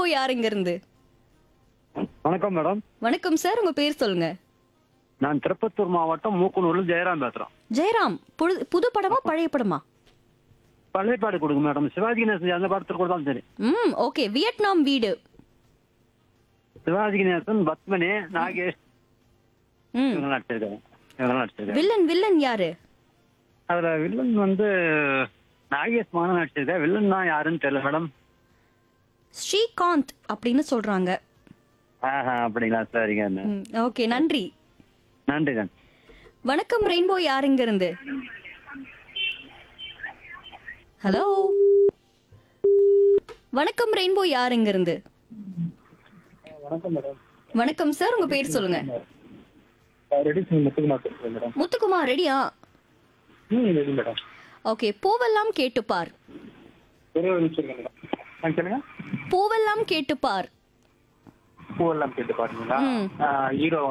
யார் இங்க இருந்து வணக்கம் மேடம் வணக்கம் சார் உங்க பேர் சொல்லுங்க நான் திருப்பத்தூர் மாவட்டம் மூக்கனூர்ல ஜெயராம் பேசுறேன் ஜெயராம் புது- புது படமா பழைய படமா பழைய பாடு கொடுங்க மேடம் சிவாஜி கணேசன் அந்த படத்தில் கொடுத்தாலும் சரி ம் ஓகே வியட்நாம் வீடு சிவாஜி கணேசன் பத்மனி நாகேஷ் ம் இவங்க நடிச்சிருக்காங்க இவங்க நடிச்சிருக்காங்க வில்லன் வில்லன் யாரு அதுல வில்லன் வந்து நாகேஷ் மான நடிச்சிருக்கா வில்லன் தான் யாருன்னு தெரியல மேடம் ஸ்ரீகாந்த் அப்படின்னு சொல்றாங்க ஆஹா அப்படிங்களா சரிங்க ம், ஓகே நன்றி நன்றிங்க வணக்கம் ரெயின்போ யார் இங்க இருந்து ஹலோ வணக்கம் ரெயின்போ யார் இங்க இருந்து வணக்கம் மேடம் வணக்கம் சார் உங்க பேர் சொல்லுங்க ரெடி முத்துக்குமார் பேசுறேன் மேடம் முத்துக்குமார் ரெடியா ம் ரெடி மேடம் ஓகே பூவெல்லாம் கேட்டுப்பார் ஒரே ஒரு நிமிஷம் மேடம் ஆ சொல்லுங்க பூவெல்லாம் கேட்டுப்பார் பூவெல்லாம் கேட்டு பாருங்களா ம். ஹீரோ